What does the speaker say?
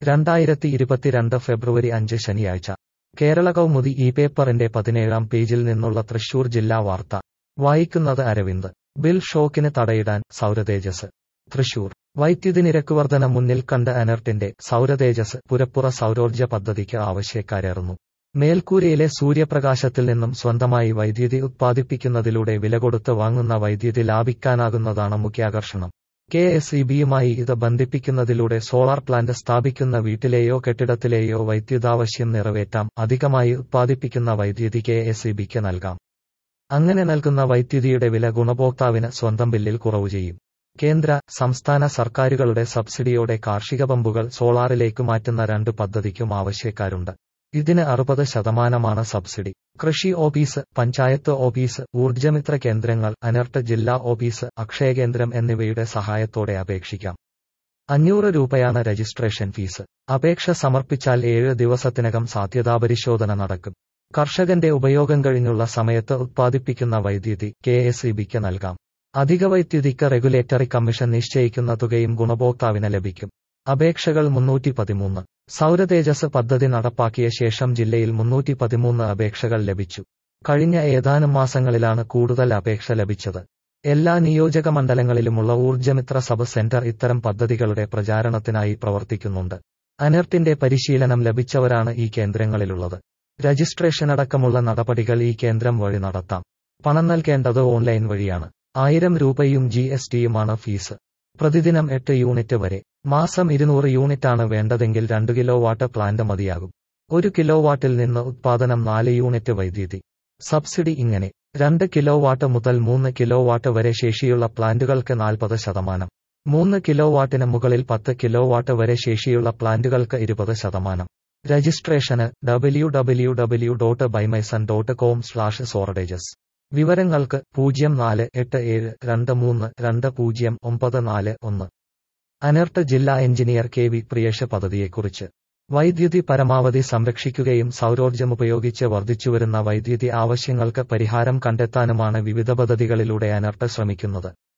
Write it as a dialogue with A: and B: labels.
A: രണ്ടായിരത്തി ഇരുപത്തിരണ്ട് ഫെബ്രുവരി അഞ്ച് ശനിയാഴ്ച കേരള കൗമുദി ഈ പേപ്പറിന്റെ പതിനേഴാം പേജിൽ നിന്നുള്ള തൃശൂർ ജില്ലാ വാർത്ത വായിക്കുന്നത് അരവിന്ദ് ബിൽ ഷോക്കിന് തടയിടാൻ സൗരതേജസ് തൃശൂർ വൈദ്യുതി നിരക്കുവർധന മുന്നിൽ കണ്ട് അനർട്ടിന്റെ സൗരതേജസ് പുരപ്പുറ സൗരോർജ്ജ പദ്ധതിക്ക് ആവശ്യക്കാരേറുന്നു മേൽക്കൂരയിലെ സൂര്യപ്രകാശത്തിൽ നിന്നും സ്വന്തമായി വൈദ്യുതി ഉത്പാദിപ്പിക്കുന്നതിലൂടെ വില കൊടുത്ത് വാങ്ങുന്ന വൈദ്യുതി ലാഭിക്കാനാകുന്നതാണ് മുഖ്യാകർഷണം കെ എസ് ഇ ബിയുമായി ഇത് ബന്ധിപ്പിക്കുന്നതിലൂടെ സോളാർ പ്ലാന്റ് സ്ഥാപിക്കുന്ന വീട്ടിലെയോ കെട്ടിടത്തിലെയോ വൈദ്യുതാവശ്യം നിറവേറ്റാം അധികമായി ഉത്പാദിപ്പിക്കുന്ന വൈദ്യുതി കെ എസ് ഇ ബിക്ക് നൽകാം അങ്ങനെ നൽകുന്ന വൈദ്യുതിയുടെ വില ഗുണഭോക്താവിന് സ്വന്തം ബില്ലിൽ കുറവ് ചെയ്യും കേന്ദ്ര സംസ്ഥാന സർക്കാരുകളുടെ സബ്സിഡിയോടെ കാർഷിക പമ്പുകൾ സോളാറിലേക്ക് മാറ്റുന്ന രണ്ട് പദ്ധതിക്കും ആവശ്യക്കാരുണ്ട് ഇതിന് അറുപത് ശതമാനമാണ് സബ്സിഡി കൃഷി ഓഫീസ് പഞ്ചായത്ത് ഓഫീസ് ഊർജ്ജമിത്ര കേന്ദ്രങ്ങൾ അനർട്ട് ജില്ലാ ഓഫീസ് അക്ഷയകേന്ദ്രം എന്നിവയുടെ സഹായത്തോടെ അപേക്ഷിക്കാം അഞ്ഞൂറ് രൂപയാണ് രജിസ്ട്രേഷൻ ഫീസ് അപേക്ഷ സമർപ്പിച്ചാൽ ഏഴ് ദിവസത്തിനകം സാധ്യതാപരിശോധന നടക്കും കർഷകന്റെ ഉപയോഗം കഴിഞ്ഞുള്ള സമയത്ത് ഉത്പാദിപ്പിക്കുന്ന വൈദ്യുതി കെ എസ് ഇ ബിക്ക് നൽകാം അധിക വൈദ്യുതിക്ക് റെഗുലേറ്ററി കമ്മീഷൻ നിശ്ചയിക്കുന്ന തുകയും ഗുണഭോക്താവിന് ലഭിക്കും അപേക്ഷകൾ മുന്നൂറ്റി പതിമൂന്ന് സൗരതേജസ് പദ്ധതി നടപ്പാക്കിയ ശേഷം ജില്ലയിൽ മുന്നൂറ്റി പതിമൂന്ന് അപേക്ഷകൾ ലഭിച്ചു കഴിഞ്ഞ ഏതാനും മാസങ്ങളിലാണ് കൂടുതൽ അപേക്ഷ ലഭിച്ചത് എല്ലാ നിയോജക മണ്ഡലങ്ങളിലുമുള്ള ഊർജ്ജമിത്ര സബ് സെന്റർ ഇത്തരം പദ്ധതികളുടെ പ്രചാരണത്തിനായി പ്രവർത്തിക്കുന്നുണ്ട് അനർട്ടിന്റെ പരിശീലനം ലഭിച്ചവരാണ് ഈ കേന്ദ്രങ്ങളിലുള്ളത് രജിസ്ട്രേഷൻ അടക്കമുള്ള നടപടികൾ ഈ കേന്ദ്രം വഴി നടത്താം പണം നൽകേണ്ടത് ഓൺലൈൻ വഴിയാണ് ആയിരം രൂപയും ജി എസ് ടിയുമാണ് ഫീസ് പ്രതിദിനം എട്ട് യൂണിറ്റ് വരെ മാസം ഇരുന്നൂറ് യൂണിറ്റാണ് വേണ്ടതെങ്കിൽ രണ്ട് കിലോ വാട്ട് പ്ലാന്റ് മതിയാകും ഒരു കിലോ വാട്ടിൽ നിന്ന് ഉത്പാദനം നാല് യൂണിറ്റ് വൈദ്യുതി സബ്സിഡി ഇങ്ങനെ രണ്ട് കിലോ വാട്ട് മുതൽ മൂന്ന് കിലോ വാട്ട് വരെ ശേഷിയുള്ള പ്ലാന്റുകൾക്ക് നാൽപ്പത് ശതമാനം മൂന്ന് കിലോ വാട്ടിന് മുകളിൽ പത്ത് കിലോ വാട്ട് വരെ ശേഷിയുള്ള പ്ലാന്റുകൾക്ക് ഇരുപത് ശതമാനം രജിസ്ട്രേഷന് W W W dot buy my sun dot com slash Sourathejas വിവരങ്ങൾക്ക് പൂജ്യം നാല് എട്ട് ഏഴ് രണ്ട് മൂന്ന് രണ്ട് പൂജ്യം ഒമ്പത് നാല് ഒന്ന് അനർട്ട് ജില്ലാ എഞ്ചിനീയർ കെ വി പ്രിയേഷ് പദ്ധതിയെക്കുറിച്ച് വൈദ്യുതി പരമാവധി സംരക്ഷിക്കുകയും സൗരോർജ്ജമുപയോഗിച്ച് വർദ്ധിച്ചുവരുന്ന വൈദ്യുതി ആവശ്യങ്ങൾക്ക് പരിഹാരം കണ്ടെത്താനുമാണ് വിവിധ പദ്ധതികളിലൂടെ അനർട്ട് ശ്രമിക്കുന്നത്